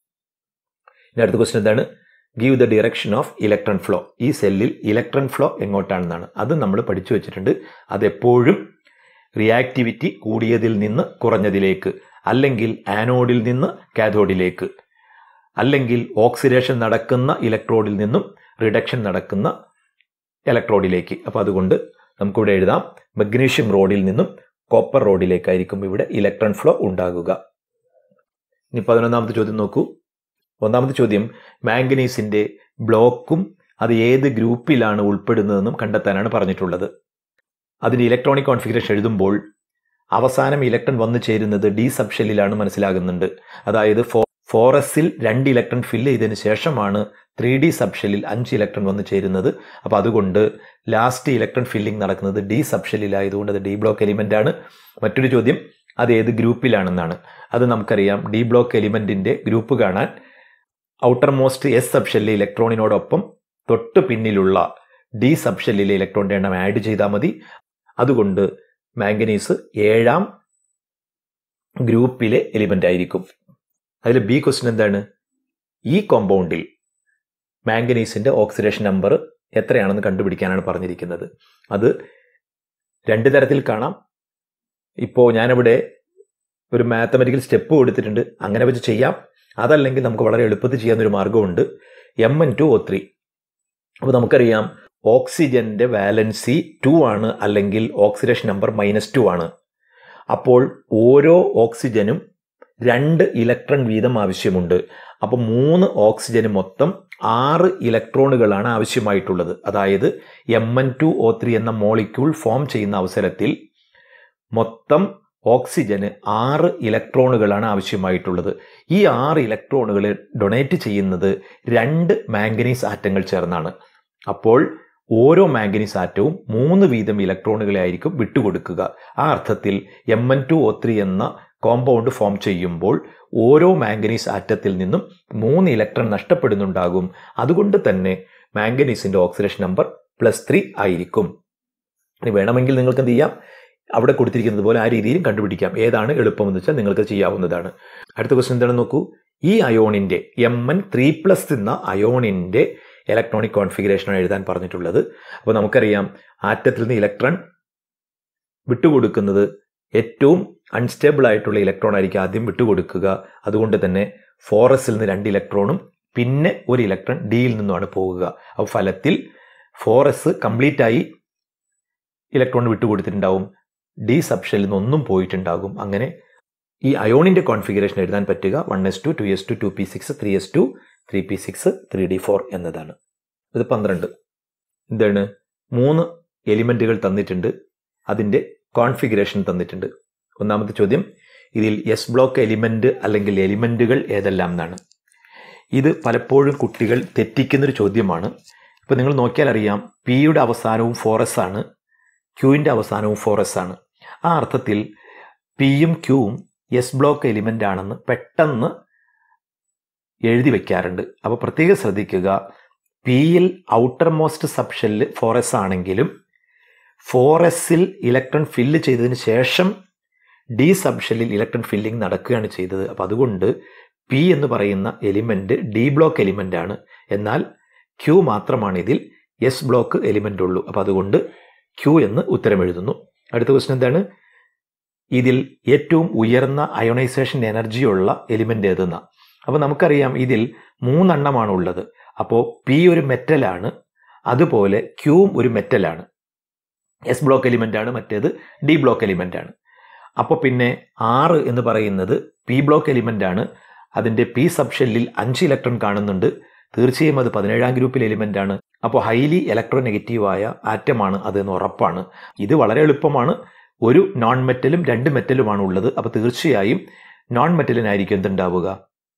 ഇനി അടുത്ത ക്വസ്റ്റൻ എന്താണ് give the direction of electron flow ഈ സെല്ലിൽ ഇലക്ട്രോൺ ഫ്ലോ എങ്ങോട്ടാണെന്നാണ് അത് നമ്മൾ പഠിച്ചു വെച്ചിട്ടുണ്ട് അതെപ്പോഴും റിയാക്ടിവിറ്റി കൂടിയതിൽ നിന്ന് കുറഞ്ഞതിലേക്ക് അല്ലെങ്കിൽ ആനോഡിൽ നിന്ന് കാഥോഡിലേക്ക് അല്ലെങ്കിൽ ഓക്സിഡേഷൻ നടക്കുന്ന ഇലക്ട്രോഡിൽ നിന്നും റിഡക്ഷൻ നടക്കുന്ന ഇലക്ട്രോഡിലേക്ക് അപ്പോൾ അതുകൊണ്ട് നമുക്കിവിടെ എഴുതാം മഗ്നീഷ്യം റോഡിൽ നിന്നും കോപ്പർ റോഡിലേക്കായിരിക്കും ഇവിടെ ഇലക്ട്രോൺ ഫ്ലോ ഉണ്ടാകുക ഇനി പതിനൊന്നാമത്തെ ചോദ്യം നോക്കൂ ഒന്നാമത്തെ ചോദ്യം മാംഗനീസിന്റെ ബ്ലോക്കും അത് ഏത് ഗ്രൂപ്പിലാണ് ഉൾപ്പെടുന്നതെന്നും കണ്ടെത്താനാണ് പറഞ്ഞിട്ടുള്ളത് അതിന്റെ ഇലക്ട്രോണിക് കോൺഫിഗറേഷൻ എഴുതുമ്പോൾ അവസാനം ഇലക്ട്രോൺ വന്നു ചേരുന്നത് ഡി സബ്ഷെല്ലിലാണ് മനസ്സിലാകുന്നുണ്ട് അതായത് ഫോറസിൽ രണ്ട് ഇലക്ട്രോൺ ഫില്ല് ചെയ്തതിന് ശേഷമാണ് ത്രീ ഡി സബ്ഷെല്ലിൽ അഞ്ച് ഇലക്ട്രോൺ വന്നു ചേരുന്നത് അപ്പോൾ അതുകൊണ്ട് ലാസ്റ്റ് ഇലക്ട്രോൺ ഫില്ലിംഗ് നടക്കുന്നത് ഡി സബ്ഷെല്ലിലായതുകൊണ്ട് അത് ഡി ബ്ലോക്ക് എലിമെന്റ് ആണ് മറ്റൊരു ചോദ്യം അത് ഏത് ഗ്രൂപ്പിലാണെന്നാണ് അത് നമുക്കറിയാം ഡി ബ്ലോക്ക് എലിമെന്റിന്റെ ഗ്രൂപ്പ് കാണാൻ ഔട്ടർ മോസ്റ്റ് എസ് സബ്ഷെല്ലിലെ ഇലക്ട്രോണിനോടൊപ്പം തൊട്ട് പിന്നിലുള്ള ഡി സബ്ഷെല്ലിലെ ഇലക്ട്രോണിന്റെ എണ്ണം ആഡ് ചെയ്താൽ മതി അതുകൊണ്ട് മാംഗനീസ് ഏഴാം ഗ്രൂപ്പിലെ എലിമെന്റ് ആയിരിക്കും അതിൽ ബി ക്വസ്റ്റ്യൻ എന്താണ് ഈ കോമ്പൗണ്ടിൽ മാംഗനീസിന്റെ ഓക്സിഡേഷൻ നമ്പർ എത്രയാണെന്ന് കണ്ടുപിടിക്കാനാണ് പറഞ്ഞിരിക്കുന്നത് അത് രണ്ട് തരത്തിൽ കാണാം ഇപ്പോൾ ഞാനിവിടെ ഒരു മാത്തമെറ്റിക്കൽ സ്റ്റെപ്പ് കൊടുത്തിട്ടുണ്ട് അങ്ങനെ വെച്ച് ചെയ്യാം അതല്ലെങ്കിൽ നമുക്ക് വളരെ എളുപ്പത്തിൽ ചെയ്യാവുന്ന ഒരു മാർഗമുണ്ട് M N two O three അപ്പോൾ നമുക്കറിയാം ഓക്സിജന്റെ വാലൻസി ടു ആണ് അല്ലെങ്കിൽ ഓക്സിഡേഷൻ നമ്പർ മൈനസ് ടു ആണ് അപ്പോൾ ഓരോ ഓക്സിജനും രണ്ട് ഇലക്ട്രോൺ വീതം ആവശ്യമുണ്ട് അപ്പോൾ മൂന്ന് ഓക്സിജന് മൊത്തം ആറ് ഇലക്ട്രോണുകളാണ് ആവശ്യമായിട്ടുള്ളത് അതായത് M N two O three എന്ന മോളിക്യൂൾ ഫോം ചെയ്യുന്ന അവസരത്തിൽ മൊത്തം ഓക്സിജന് ആറ് ഇലക്ട്രോണുകളാണ് ആവശ്യമായിട്ടുള്ളത് ഈ ആറ് ഇലക്ട്രോണുകൾ ഡൊണേറ്റ് ചെയ്യുന്നത് രണ്ട് മാംഗനീസ് ആറ്റങ്ങൾ ചേർന്നാണ് അപ്പോൾ ഓരോ മാംഗനീസ് ആറ്റവും മൂന്ന് വീതം ഇലക്ട്രോണുകളെ ആയിരിക്കും വിട്ടുകൊടുക്കുക ആ അർത്ഥത്തിൽ M N two O three എന്ന കോമ്പൗണ്ട് ഫോം ചെയ്യുമ്പോൾ ഓരോ മാംഗനീസ് ആറ്റത്തിൽ നിന്നും മൂന്ന് ഇലക്ട്രോൺ നഷ്ടപ്പെടുന്നുണ്ടാകും അതുകൊണ്ട് തന്നെ മാംഗനീസിന്റെ ഓക്സിഡേഷൻ നമ്പർ പ്ലസ് ത്രീ ആയിരിക്കും ഇനി വേണമെങ്കിൽ നിങ്ങൾക്ക് എന്ത് ചെയ്യാം അവിടെ കൊടുത്തിരിക്കുന്നത് പോലെ ആ രീതിയിലും കണ്ടുപിടിക്കാം ഏതാണ് എളുപ്പമെന്ന് വെച്ചാൽ നിങ്ങൾക്ക് ചെയ്യാവുന്നതാണ് അടുത്ത ക്വസ്റ്റ്യൻ എന്താണെന്ന് നോക്കൂ ഈ അയോണിന്റെ എം എൻ ത്രീ പ്ലസ് എന്ന അയോണിന്റെ ഇലക്ട്രോണിക് കോൺഫിഗറേഷനാണ് എഴുതാൻ പറഞ്ഞിട്ടുള്ളത് അപ്പോൾ നമുക്കറിയാം ആറ്റത്തിൽ നിന്ന് ഇലക്ട്രോൺ വിട്ടുകൊടുക്കുന്നത് ഏറ്റവും അൺസ്റ്റേബിൾ ആയിട്ടുള്ള ഇലക്ട്രോൺ ആയിരിക്കും ആദ്യം വിട്ടുകൊടുക്കുക അതുകൊണ്ട് തന്നെ ഫോറസിൽ നിന്ന് രണ്ട് ഇലക്ട്രോണും പിന്നെ ഒരു ഇലക്ട്രോൺ ഡിയിൽ നിന്നുമാണ് പോകുക അപ്പോൾ ഫലത്തിൽ ഫോറസ് കംപ്ലീറ്റ് ആയി ഇലക്ട്രോൺ വിട്ടുകൊടുത്തിട്ടുണ്ടാവും ഡി സബ്ഷനിൽ നിന്നൊന്നും പോയിട്ടുണ്ടാകും അങ്ങനെ ഈ അയോണിന്റെ കോൺഫിഗറേഷൻ എഴുതാൻ പറ്റുക one S two two S two two P six three S two three P six three D four എന്നതാണ് ഇത് പന്ത്രണ്ട് എന്താണ് മൂന്ന് എലിമെന്റുകൾ തന്നിട്ടുണ്ട് അതിന്റെ കോൺഫിഗറേഷൻ തന്നിട്ടുണ്ട് ഒന്നാമത്തെ ചോദ്യം ഇതിൽ എസ് ബ്ലോക്ക് എലിമെന്റ് അല്ലെങ്കിൽ എലിമെന്റുകൾ ഏതെല്ലാം എന്നാണ് ഇത് പലപ്പോഴും കുട്ടികൾ തെറ്റിക്കുന്നൊരു ചോദ്യമാണ് ഇപ്പൊ നിങ്ങൾ നോക്കിയാൽ അറിയാം പിയുടെ അവസാനവും ഫോറസ് ആണ് ക്യൂവിന്റെ അവസാനവും ഫോറസ് ആണ് ആ അർത്ഥത്തിൽ പിയും ക്യൂവും എസ് ബ്ലോക്ക് എലിമെന്റ് ആണെന്ന് പെട്ടെന്ന് എഴുതി വെക്കാറുണ്ട് അപ്പോൾ പ്രത്യേകം ശ്രദ്ധിക്കുക പിയിൽ ഔട്ടർ മോസ്റ്റ് സബ്ഷെല്ല് ഫോറസ് ആണെങ്കിലും ഫോറസിൽ ഇലക്ട്രോൺ ഫില്ല് ചെയ്തതിന് ശേഷം ഡി സബ്ഷെല്ലിൽ ഇലക്ട്രോൺ ഫില്ലിംഗ് നടക്കുകയാണ് ചെയ്തത് അപ്പം അതുകൊണ്ട് പി എന്ന് പറയുന്ന എലിമെന്റ് ഡി ബ്ലോക്ക് എലിമെന്റ് ആണ് എന്നാൽ ക്യൂ മാത്രമാണ് ഇതിൽ എസ് ബ്ലോക്ക് എലിമെന്റ് ഉള്ളൂ അപ്പം അതുകൊണ്ട് ക്യൂ എന്ന് ഉത്തരം എഴുതുന്നു അടുത്ത ക്വസ്റ്റൻ എന്താണ് ഇതിൽ ഏറ്റവും ഉയർന്ന അയോണൈസേഷൻ എനർജിയുള്ള എലിമെന്റ് ഏതെന്ന അപ്പോൾ നമുക്കറിയാം ഇതിൽ മൂന്നെണ്ണമാണ് ഉള്ളത് അപ്പോൾ പി ഒരു മെറ്റലാണ് അതുപോലെ ക്യൂവും ഒരു മെറ്റലാണ് എസ് ബ്ലോക്ക് എലിമെന്റ് ആണ് മറ്റേത് ഡി ബ്ലോക്ക് എലിമെന്റ് ആണ് അപ്പോൾ പിന്നെ ആറ് എന്ന് പറയുന്നത് പി ബ്ലോക്ക് എലിമെന്റ് ആണ് അതിന്റെ പി സബ്ഷെല്ലിൽ അഞ്ച് ഇലക്ട്രോൺ കാണുന്നുണ്ട് തീർച്ചയായും അത് പതിനേഴാം ഗ്രൂപ്പിൽ എലിമെന്റ് ആണ് അപ്പോൾ ഹൈലി ഇലക്ട്രോ നെഗറ്റീവായ ആറ്റമാണ് അത് എന്ന് ഉറപ്പാണ് ഇത് വളരെ എളുപ്പമാണ് ഒരു നോൺ മെറ്റലും രണ്ട് മെറ്റലുമാണ് ഉള്ളത് അപ്പോൾ തീർച്ചയായും നോൺ മെറ്റലിനായിരിക്കും എന്തുണ്ടാവുക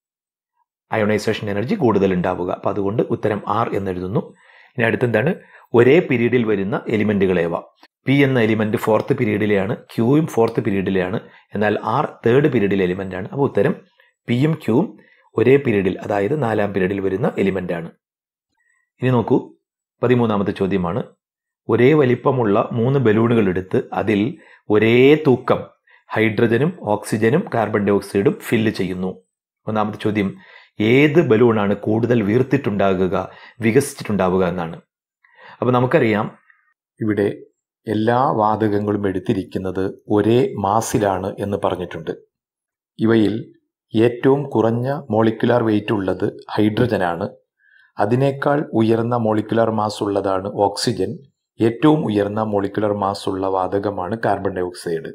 അയോണൈസേഷൻ എനർജി കൂടുതൽ ഉണ്ടാവുക അപ്പോൾ അതുകൊണ്ട് ഉത്തരം ആർ എന്നെഴുതുന്നു ഇനി അടുത്തെന്താണ് ഒരേ പീരീഡിൽ വരുന്ന എലിമെന്റുകളേവ പി എന്ന എലിമെന്റ് ഫോർത്ത് പീരീഡിലെയാണ് ക്യൂയും ഫോർത്ത് പീരീഡിലെയാണ് എന്നാൽ ആർ തേർഡ് പീരീഡിലെ എലിമെന്റ് ആണ് അപ്പോൾ ഉത്തരം പിയും ക്യൂവും ഒരേ പീരീഡിൽ അതായത് നാലാം പീരീഡിൽ വരുന്ന എലിമെന്റ് ആണ് ഇനി നോക്കൂ പതിമൂന്നാമത്തെ ചോദ്യമാണ് ഒരേ വലിപ്പമുള്ള മൂന്ന് ബലൂണുകൾ എടുത്ത് അതിൽ ഒരേ തൂക്കം ഹൈഡ്രജനും ഓക്സിജനും കാർബൺ ഡൈ ഓക്സൈഡും ഫില്ല് ചെയ്യുന്നു ഒന്നാമത്തെ ചോദ്യം ഏത് ബലൂണാണ് കൂടുതൽ വീർത്തിട്ടുണ്ടാകുക വികസിച്ചിട്ടുണ്ടാവുക എന്നാണ് അപ്പോൾ നമുക്കറിയാം ഇവിടെ എല്ലാ വാതകങ്ങളും എടുത്തിരിക്കുന്നത് ഒരേ മാസിലാണ് എന്ന് പറഞ്ഞിട്ടുണ്ട് ഇവയിൽ ഏറ്റവും കുറഞ്ഞ മോളിക്കുലാർ വെയിറ്റ് ഉള്ളത് ഹൈഡ്രജനാണ് അതിനേക്കാൾ ഉയർന്ന മോളിക്കുലാർ മാസ് ഉള്ളതാണ് ഓക്സിജൻ ഏറ്റവും ഉയർന്ന മോളിക്കുലർ മാസ് ഉള്ള വാതകമാണ് കാർബൺ ഡൈ ഓക്സൈഡ്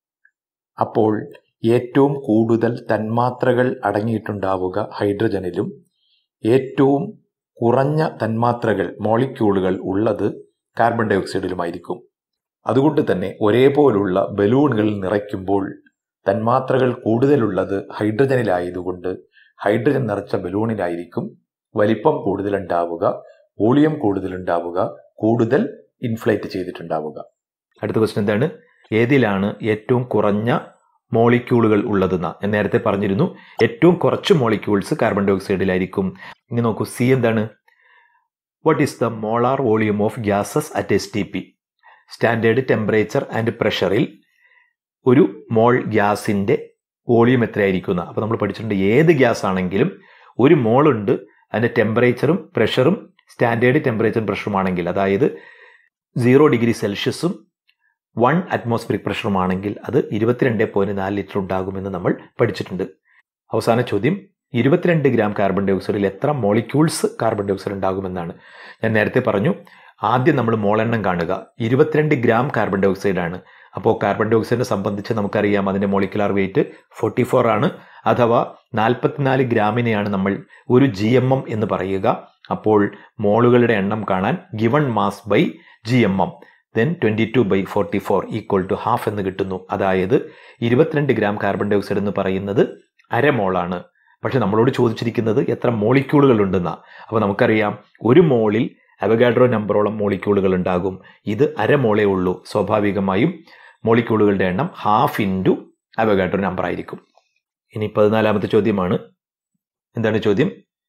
അപ്പോൾ ഏറ്റവും കൂടുതൽ തന്മാത്രകൾ അടങ്ങിയിട്ടുണ്ടാവുക ഹൈഡ്രജനിലും ഏറ്റവും കുറഞ്ഞ തന്മാത്രകൾ മോളിക്യൂളുകൾ ഉള്ളത് കാർബൺ ഡൈ ഓക്സൈഡിലുമായിരിക്കും അതുകൊണ്ട് തന്നെ ഒരേപോലുള്ള ബലൂണുകൾ നിറയ്ക്കുമ്പോൾ തന്മാത്രകൾ കൂടുതലുള്ളത് ഹൈഡ്രജനിലായതുകൊണ്ട് ഹൈഡ്രജൻ നിറച്ച ബലൂണിലായിരിക്കും വലിപ്പം കൂടുതലുണ്ടാവുക വോളിയം കൂടുതലുണ്ടാവുക കൂടുതൽ ഇൻഫ്ലേറ്റ് ചെയ്തിട്ടുണ്ടാവുക അടുത്ത ക്വസ്റ്റൻ എന്താണ് ഏതിലാണ് ഏറ്റവും കുറഞ്ഞ മോളിക്യൂളുകൾ ഉള്ളതെന്ന് ഞാൻ നേരത്തെ പറഞ്ഞിരുന്നു ഏറ്റവും കുറച്ച് മോളിക്യൂൾസ് കാർബൺ ഡൈ ഓക്സൈഡിലായിരിക്കും ഇനി നോക്കൂ സി എന്താണ് what is the molar volume of gases at S T P standard temperature and പ്രഷറിൽ ഒരു മോൾ ഗ്യാസിന്റെ വോളിയം എത്രയായിരിക്കും എന്ന് അപ്പോൾ നമ്മൾ പഠിച്ചിട്ടുണ്ട് ഏത് ഗ്യാസ് ആണെങ്കിലും ഒരു മോൾ ഉണ്ട് അതിന്റെ ടെമ്പറേച്ചറും പ്രഷറും സ്റ്റാൻഡേർഡ് ടെമ്പറേച്ചറും പ്രഷറും ആണെങ്കിൽ അതായത് സീറോ ഡിഗ്രി സെൽഷ്യസും വൺ അറ്റ്മോസ്ഫിയറിക് പ്രഷറുമാണെങ്കിൽ അത് ഇരുപത്തിരണ്ട് പോയിന്റ് നാല് ലിറ്റർ ഉണ്ടാകുമെന്ന് നമ്മൾ പഠിച്ചിട്ടുണ്ട് അവസാന ചോദ്യം ഇരുപത്തിരണ്ട് ഗ്രാം കാർബൺ ഡൈ ഓക്സൈഡിൽ എത്ര മോളിക്യൂൾസ് കാർബൺ ഡൈ ഓക്സൈഡ് ഉണ്ടാകുമെന്നാണ് ഞാൻ നേരത്തെ പറഞ്ഞു ആദ്യം നമ്മൾ മോളെണ്ണം കാണുക ഇരുപത്തിരണ്ട് ഗ്രാം കാർബൺ ഡൈ ഓക്സൈഡ് ആണ് അപ്പോൾ കാർബൺ ഡൈ ഓക്സൈഡിനെ സംബന്ധിച്ച് നമുക്കറിയാം അതിന്റെ മോളിക്കുലാർ വെയിറ്റ് ഫോർട്ടി ഫോർ ആണ് അഥവാ നാൽപ്പത്തിനാല് ഗ്രാമിനെയാണ് നമ്മൾ ഒരു ജി എം എം എന്ന് പറയുക അപ്പോൾ മോളുകളുടെ എണ്ണം കാണാൻ given mass by G M M then twenty two by forty four equal to half എന്ന് കിട്ടുന്നു അതായത് ഇരുപത്തിരണ്ട് ഗ്രാം കാർബൺ ഡൈ ഓക്സൈഡ് എന്ന് പറയുന്നത് അരമോളാണ് പക്ഷെ നമ്മളോട് ചോദിച്ചിരിക്കുന്നത് എത്ര മോളിക്യൂളുകൾ ഉണ്ടെന്നാ അപ്പോൾ നമുക്കറിയാം ഒരു മോളിൽ അവഗാഡ്രോ നമ്പറോളം മോളിക്യൂളുകൾ ഉണ്ടാകും ഇത് അരമോളേ ഉള്ളൂ സ്വാഭാവികമായും മോളിക്യൂളുകളുടെ എണ്ണം ഹാഫ് ഇൻറ്റു അവഗാഡ്രോ നമ്പർ ആയിരിക്കും ഇനി പതിനാലാമത്തെ ചോദ്യമാണ് എന്താണ് ചോദ്യം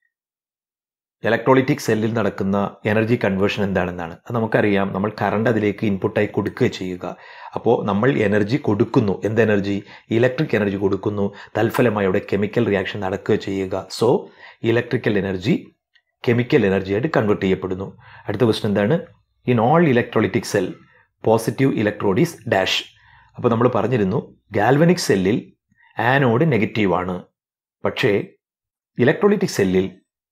ഇലക്ട്രോളിറ്റിക് സെല്ലിൽ നടക്കുന്ന എനർജി കൺവേർഷൻ എന്താണെന്നാണ് അത് നമുക്കറിയാം നമ്മൾ കറണ്ട് അതിലേക്ക് ഇൻപുട്ടായി കൊടുക്കുക ചെയ്യുക അപ്പോൾ നമ്മൾ എനർജി കൊടുക്കുന്നു എന്ത് എനർജി ഇലക്ട്രിക് എനർജി കൊടുക്കുന്നു തൽഫലമായി അവിടെ കെമിക്കൽ റിയാക്ഷൻ നടക്കുക ചെയ്യുക സോ ഇലക്ട്രിക്കൽ എനർജി കെമിക്കൽ എനർജിയായിട്ട് കൺവേർട്ട് ചെയ്യപ്പെടുന്നു അടുത്ത ക്വസ്റ്റൻ എന്താണ് in all electrolytic cell positive electrode is dash അപ്പോൾ നമ്മൾ പറഞ്ഞിരുന്നു ഗാൽവനിക് സെല്ലിൽ ആനോഡ് നെഗറ്റീവ് ആണ് പക്ഷേ ഇലക്ട്രോളിറ്റിക് സെല്ലിൽ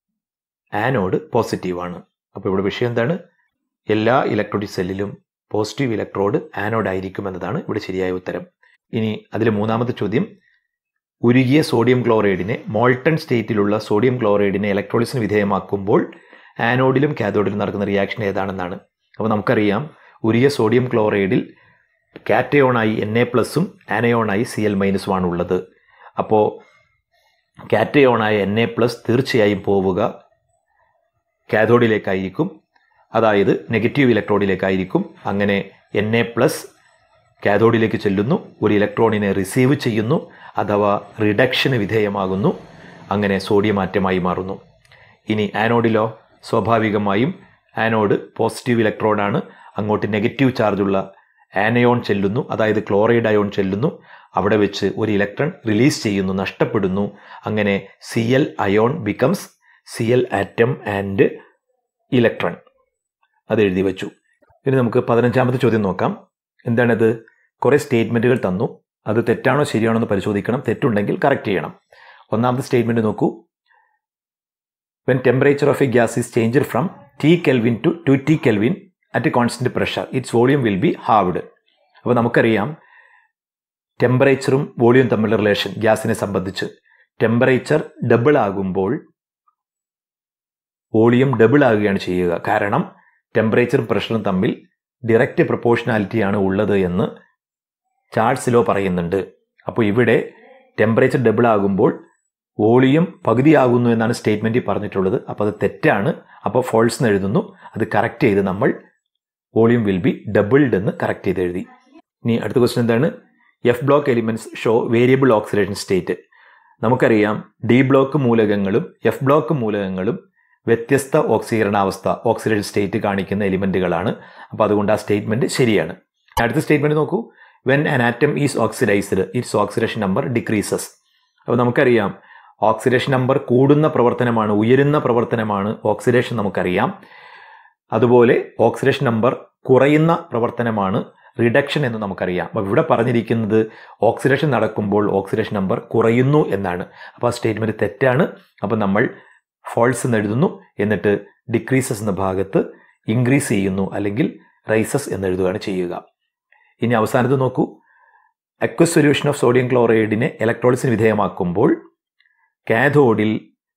ആനോഡ് പോസിറ്റീവ് ആണ് അപ്പോൾ ഇവിടെ വിഷയം എന്താണ് എല്ലാ ഇലക്ട്രോണിക് സെല്ലിലും പോസിറ്റീവ് ഇലക്ട്രോഡ് ആനോഡ് ആയിരിക്കും എന്നതാണ് ഇവിടെ ശരിയായ ഉത്തരം ഇനി അതിലെ മൂന്നാമത്തെ ചോദ്യം ഉരുകിയ സോഡിയം ക്ലോറൈഡിനെ മോൾട്ടൺ സ്റ്റേറ്റിലുള്ള സോഡിയം ക്ലോറൈഡിനെ ഇലക്ട്രോളിസിന് വിധേയമാക്കുമ്പോൾ ആനോഡിലും കാഥോഡിലും നടക്കുന്ന റിയാക്ഷൻ ഏതാണെന്നാണ് അപ്പോൾ നമുക്കറിയാം ഉരിയ സോഡിയം ക്ലോറൈഡിൽ കാറ്റയോണായി എൻ എ പ്ലസും ആനയോണായി സി എൽ മൈനസും ആണ് ഉള്ളത് അപ്പോൾ കാറ്റയോണായ എൻ എ പ്ലസ് തീർച്ചയായും പോവുക കാഥോഡിലേക്കായിരിക്കും അതായത് നെഗറ്റീവ് ഇലക്ട്രോണിലേക്കായിരിക്കും അങ്ങനെ എൻ എ പ്ലസ് കാഥോഡിലേക്ക് ചെല്ലുന്നു ഒരു ഇലക്ട്രോണിനെ റിസീവ് ചെയ്യുന്നു അഥവാ റിഡക്ഷന് വിധേയമാകുന്നു അങ്ങനെ സോഡിയം ആറ്റമായി മാറുന്നു ഇനി ആനോഡിലോ സ്വാഭാവികമായും ആനോഡ് പോസിറ്റീവ് ഇലക്ട്രോണാണ് അങ്ങോട്ട് നെഗറ്റീവ് ചാർജുള്ള ആനയോൺ ചെല്ലുന്നു അതായത് ക്ലോറൈഡ് അയോൺ ചെല്ലുന്നു അവിടെ വെച്ച് ഒരു ഇലക്ട്രോൺ റിലീസ് ചെയ്യുന്നു നഷ്ടപ്പെടുന്നു അങ്ങനെ C L ion becomes C L atom and electron അത് എഴുതി വെച്ചു ഇനി നമുക്ക് പതിനഞ്ചാമത്തെ ചോദ്യം നോക്കാം എന്താണത് കുറേ സ്റ്റേറ്റ്മെൻറ്റുകൾ തന്നു അത് തെറ്റാണോ ശരിയാണോ എന്ന് പരിശോധിക്കണം തെറ്റുണ്ടെങ്കിൽ കറക്റ്റ് ചെയ്യണം ഒന്നാമത്തെ സ്റ്റേറ്റ്മെൻറ്റ് നോക്കൂ when temperature of a gas is change from T kelvin to two T kelvin at a constant pressure its volume will be halved അപ്പോൾ നമുക്കറിയാം ടെമ്പറേച്ചറും വോളിയം തമ്മിലുള്ള റിലേഷൻ ഗ്യാസിനെ സംബന്ധിച്ച് ടെമ്പറേച്ചർ ഡബിൾ ആകുമ്പോൾ വോളിയം ഡബിൾ ആകുകയാണ് ചെയ്യുക കാരണം ടെമ്പറേച്ചറും പ്രഷറും തമ്മിൽ ഡിറക്റ്റ് പ്രൊപ്പോർഷനാലിറ്റിയാണ് ഉള്ളത് എന്ന് ചാൾസ് ലോ പറയുന്നുണ്ട് അപ്പോൾ ഇവിടെ ടെമ്പറേച്ചർ ഡബിൾ ആകുമ്പോൾ വോളിയം പകുതിയാകുന്നു എന്നാണ് സ്റ്റേറ്റ്മെൻറ്റിൽ പറഞ്ഞിട്ടുള്ളത് അപ്പോൾ അത് തെറ്റാണ് അപ്പോൾ ഫോൾസ് എന്ന് എഴുതുന്നു അത് കറക്റ്റ് ചെയ്ത് നമ്മൾ വോളിയം വിൽ ബി ഡബിൾഡ് എന്ന് കറക്റ്റ് ചെയ്ത് എഴുതി ഇനി അടുത്ത ക്വസ്റ്റൻ എന്താണ് F block elements show variable oxidation state നമുക്കറിയാം ഡി ബ്ലോക്ക് മൂലകങ്ങളും എഫ് ബ്ലോക്ക് മൂലകങ്ങളും വ്യത്യസ്ത ഓക്സീകരണാവസ്ഥ ഓക്സിഡേഷൻ സ്റ്റേറ്റ് കാണിക്കുന്ന എലിമെന്റുകളാണ് അപ്പോൾ അതുകൊണ്ട് ആ സ്റ്റേറ്റ്മെന്റ് ശരിയാണ് അടുത്ത സ്റ്റേറ്റ്മെന്റ് നോക്കൂ when an atom is oxidised its oxidation number decreases അപ്പോൾ നമുക്കറിയാം ഓക്സിഡേഷൻ നമ്പർ കൂടുന്ന പ്രവർത്തനമാണ് ഉയരുന്ന പ്രവർത്തനമാണ് ഓക്സിഡേഷൻ നമുക്കറിയാം അതുപോലെ ഓക്സിഡേഷൻ നമ്പർ കുറയുന്ന പ്രവർത്തനമാണ് റിഡക്ഷൻ എന്ന് നമുക്കറിയാം അപ്പോൾ ഇവിടെ പറഞ്ഞിരിക്കുന്നത് ഓക്സിഡേഷൻ നടക്കുമ്പോൾ ഓക്സിഡേഷൻ നമ്പർ കുറയുന്നു എന്നാണ് അപ്പോൾ ആ സ്റ്റേറ്റ്മെന്റ് തെറ്റാണ് അപ്പോൾ നമ്മൾ ഫോൾസ് എന്ന് എഴുതുന്നു എന്നിട്ട് ഡിക്രീസസ് എന്ന ഭാഗത്ത് ഇൻക്രീസ് ചെയ്യുന്നു അല്ലെങ്കിൽ റൈസസ് എന്ന് എഴുതുകയാണ് ചെയ്യുക ഇനി അവസാനത്ത് നോക്കൂ അക്വസ് സൊല്യൂഷൻ ഓഫ് സോഡിയം ക്ലോറൈഡിനെ ഇലക്ട്രോളിസിന് വിധേയമാക്കുമ്പോൾ കാഥോഡിൽ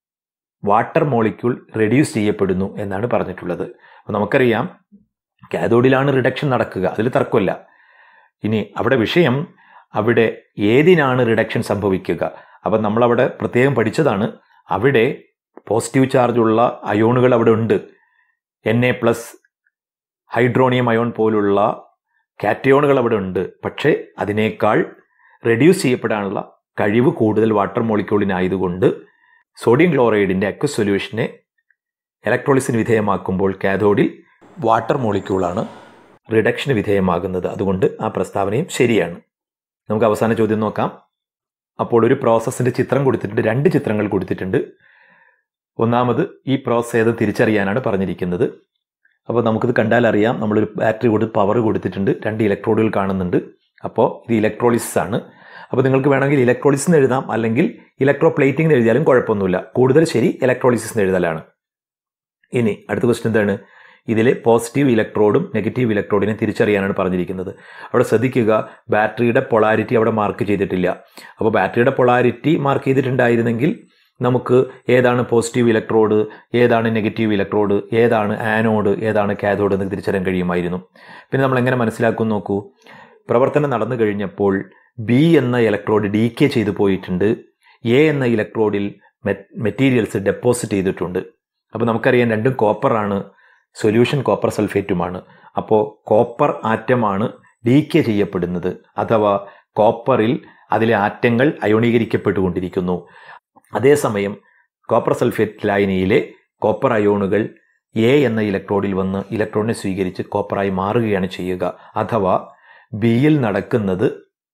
വാട്ടർ മോളിക്യൂൾ റെഡ്യൂസ് ചെയ്യപ്പെടുന്നു എന്നാണ് പറഞ്ഞിട്ടുള്ളത് അപ്പോൾ നമുക്കറിയാം കാഥോഡിലാണ് റിഡക്ഷൻ നടക്കുക അതിൽ തർക്കമില്ല ഇനി അവിടെ വിഷയം അവിടെ ഏതിനാണ് റിഡക്ഷൻ സംഭവിക്കുക അപ്പം നമ്മളവിടെ പ്രത്യേകം പഠിച്ചതാണ് അവിടെ പോസിറ്റീവ് ചാർജുള്ള അയോണുകൾ അവിടെ ഉണ്ട് N A plus hydronium ion പോലുള്ള കാറ്റയോണുകൾ അവിടെ ഉണ്ട് പക്ഷേ അതിനേക്കാൾ റെഡ്യൂസ് ചെയ്യപ്പെടാനുള്ള കഴിവ് കൂടുതൽ വാട്ടർ മോളിക്യൂളിനായതുകൊണ്ട് സോഡിയം ക്ലോറൈഡിൻ്റെ അക്വസ് സൊല്യൂഷനെ ഇലക്ട്രോളിസിന് വിധേയമാക്കുമ്പോൾ കാഥോഡിൽ വാട്ടർ മോളിക്യൂളാണ് റിഡക്ഷന് വിധേയമാകുന്നത് അതുകൊണ്ട് ആ പ്രസ്താവനയും ശരിയാണ് നമുക്ക് അവസാന ചോദ്യം നോക്കാം അപ്പോൾ ഒരു പ്രോസസ്സിൻ്റെ ചിത്രം കൊടുത്തിട്ടുണ്ട് രണ്ട് ചിത്രങ്ങൾ കൊടുത്തിട്ടുണ്ട് ഒന്നാമത് ഈ പ്രോസസ് ഏത് തിരിച്ചറിയാനാണ് പറഞ്ഞിരിക്കുന്നത് അപ്പോൾ നമുക്കിത് കണ്ടാൽ അറിയാം നമ്മളൊരു ബാറ്ററി കൊടുത്ത് പവർ കൊടുത്തിട്ടുണ്ട് രണ്ട് ഇലക്ട്രോഡുകൾ കാണുന്നുണ്ട് അപ്പോൾ ഇത് ഇലക്ട്രോളിസിസ് ആണ് അപ്പോൾ നിങ്ങൾക്ക് വേണമെങ്കിൽ ഇലക്ട്രോളിസിസ് എന്ന് എഴുതാം അല്ലെങ്കിൽ ഇലക്ട്രോ പ്ലേറ്റിംഗ് എന്ന് എഴുതിയാലും കുഴപ്പമൊന്നുമില്ല കൂടുതൽ ശരി ഇലക്ട്രോളിസിസ് എന്ന് എഴുതലാണ് ഇനി അടുത്ത ക്വസ്റ്റ്യൻ എന്താണ് ഇതിൽ പോസിറ്റീവ് ഇലക്ട്രോഡും നെഗറ്റീവ് ഇലക്ട്രോഡിനെ തിരിച്ചറിയാനാണ് പറഞ്ഞിരിക്കുന്നത് അവിടെ ശ്രദ്ധിക്കുക ബാറ്ററിയുടെ പൊളാരിറ്റി അവിടെ മാർക്ക് ചെയ്തിട്ടില്ല അപ്പോൾ ബാറ്ററിയുടെ പൊളാരിറ്റി മാർക്ക് ചെയ്തിട്ടുണ്ടായിരുന്നെങ്കിൽ നമുക്ക് ഏതാണ് പോസിറ്റീവ് ഇലക്ട്രോഡ് ഏതാണ് നെഗറ്റീവ് ഇലക്ട്രോഡ് ഏതാണ് ആനോഡ് ഏതാണ് കാഥോഡ് എന്ന് തിരിച്ചറിയാൻ കഴിയുമായിരുന്നു പിന്നെ നമ്മൾ എങ്ങനെ മനസ്സിലാക്കും നോക്കൂ പ്രവർത്തനം നടന്നു കഴിഞ്ഞപ്പോൾ ബി എന്ന ഇലക്ട്രോഡ് ഡി കെ ചെയ്തു പോയിട്ടുണ്ട് എ എന്ന ഇലക്ട്രോഡിൽ മെറ്റീരിയൽസ് ഡെപ്പോസിറ്റ് ചെയ്തിട്ടുണ്ട് അപ്പോൾ നമുക്കറിയാം രണ്ടും കോപ്പറാണ് സൊല്യൂഷൻ കോപ്പർ സൾഫേറ്റുമാണ് അപ്പോൾ കോപ്പർ ആറ്റമാണ് ഡി കെ ചെയ്യപ്പെടുന്നത് അഥവാ കോപ്പറിൽ അതിലെ ആറ്റങ്ങൾ അയോണീകരിക്കപ്പെട്ടുകൊണ്ടിരിക്കുന്നു അതേസമയം കോപ്പർ സൾഫേറ്റ് ലായനിയിലെ കോപ്പർ അയോണുകൾ എ എന്ന ഇലക്ട്രോഡിൽ വന്ന് ഇലക്ട്രോണിനെ സ്വീകരിച്ച് കോപ്പറായി മാറുകയാണ് ചെയ്യുക അഥവാ ബിയിൽ നടക്കുന്നത്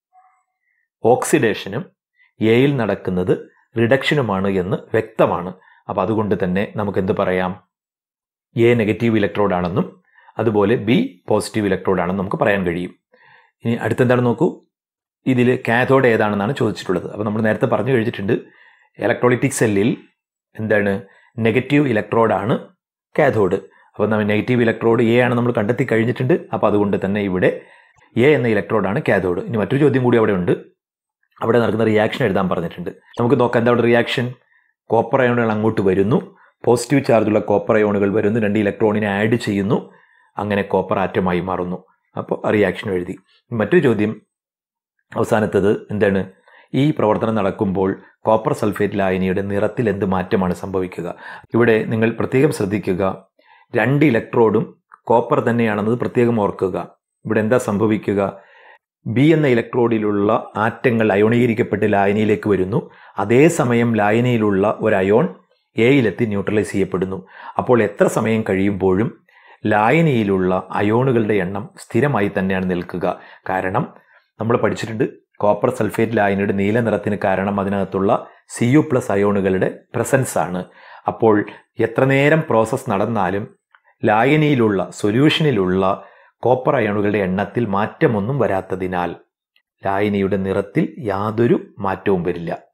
ഓക്സിഡേഷനും എയിൽ നടക്കുന്നത് റിഡക്ഷനുമാണ് എന്ന് വ്യക്തമാണ് അപ്പോൾ അതുകൊണ്ട് തന്നെ നമുക്ക് എന്ത് പറയാം എ നെഗറ്റീവ് ഇലക്ട്രോഡ് ആണെന്നും അതുപോലെ ബി പോസിറ്റീവ് ഇലക്ട്രോഡ് ആണെന്നും നമുക്ക് പറയാൻ കഴിയും ഇനി അടുത്തെന്താണ് നോക്കൂ ഇതിൽ കാഥോഡ് ഏതാണെന്നാണ് ചോദിച്ചിട്ടുള്ളത് അപ്പോൾ നമ്മൾ നേരത്തെ പറഞ്ഞു കഴിഞ്ഞിട്ടുണ്ട് ഇലക്ട്രോളിറ്റിക് സെല്ലിൽ എന്താണ് നെഗറ്റീവ് ഇലക്ട്രോഡാണ് കാഥോഡ് അപ്പോൾ നമ്മൾ നെഗറ്റീവ് ഇലക്ട്രോഡ് എ ആണ് നമ്മൾ കണ്ടെത്തി കഴിഞ്ഞിട്ടുണ്ട് അപ്പോൾ അതുകൊണ്ട് തന്നെ ഇവിടെ എ എന്ന ഇലക്ട്രോഡാണ് കാഥോഡ് ഇനി മറ്റൊരു ചോദ്യം കൂടി അവിടെ ഉണ്ട് അവിടെ നടക്കുന്ന റിയാക്ഷൻ എഴുതാൻ പറഞ്ഞിട്ടുണ്ട് നമുക്ക് നോക്കാം എന്താ അവിടെ റിയാക്ഷൻ കോപ്പർ അയോണുകൾ അങ്ങോട്ട് വരുന്നു പോസിറ്റീവ് ചാർജുള്ള കോപ്പർ അയോണുകൾ വരുന്നു രണ്ട് ഇലക്ട്രോണിനെ ആഡ് ചെയ്യുന്നു അങ്ങനെ കോപ്പർ ആറ്റമായി മാറുന്നു അപ്പോൾ റിയാക്ഷൻ എഴുതി മറ്റൊരു ചോദ്യം അവസാനത്തത് എന്താണ് ഈ പ്രവർത്തനം നടക്കുമ്പോൾ കോപ്പർ സൾഫേറ്റ് ലായനിയുടെ നിറത്തിൽ എന്ത് മാറ്റമാണ് സംഭവിക്കുക ഇവിടെ നിങ്ങൾ പ്രത്യേകം ശ്രദ്ധിക്കുക രണ്ട് ഇലക്ട്രോഡും കോപ്പർ തന്നെയാണെന്നത് പ്രത്യേകം ഓർക്കുക ഇവിടെ എന്താ സംഭവിക്കുക ബി എന്ന ഇലക്ട്രോഡിലുള്ള ആറ്റങ്ങൾ അയോണീകരിക്കപ്പെട്ട് ലായനിയിലേക്ക് വരുന്നു അതേസമയം ലായനിയിലുള്ള ഒരു അയോൺ എയിലെത്തി ന്യൂട്രലൈസ് ചെയ്യപ്പെടുന്നു അപ്പോൾ എത്ര സമയം കഴിയുമ്പോഴും ലായനിയിലുള്ള അയോണുകളുടെ എണ്ണം സ്ഥിരമായി തന്നെയാണ് നിൽക്കുക കാരണം നമ്മൾ പഠിച്ചിട്ടുണ്ട് കോപ്പർ സൾഫേറ്റ് ലായനിയുടെ നീല നിറത്തിന് കാരണം അതിനകത്തുള്ള സി യു പ്ലസ് അയോണുകളുടെ പ്രസൻസ് ആണ് അപ്പോൾ എത്ര നേരം പ്രോസസ്സ് നടന്നാലും ലായനിയിലുള്ള സൊല്യൂഷനിലുള്ള കോപ്പർ അയോണുകളുടെ എണ്ണത്തിൽ മാറ്റമൊന്നും വരാത്തതിനാൽ ലായനിയുടെ നിറത്തിൽ യാതൊരു മാറ്റവും വരില്ല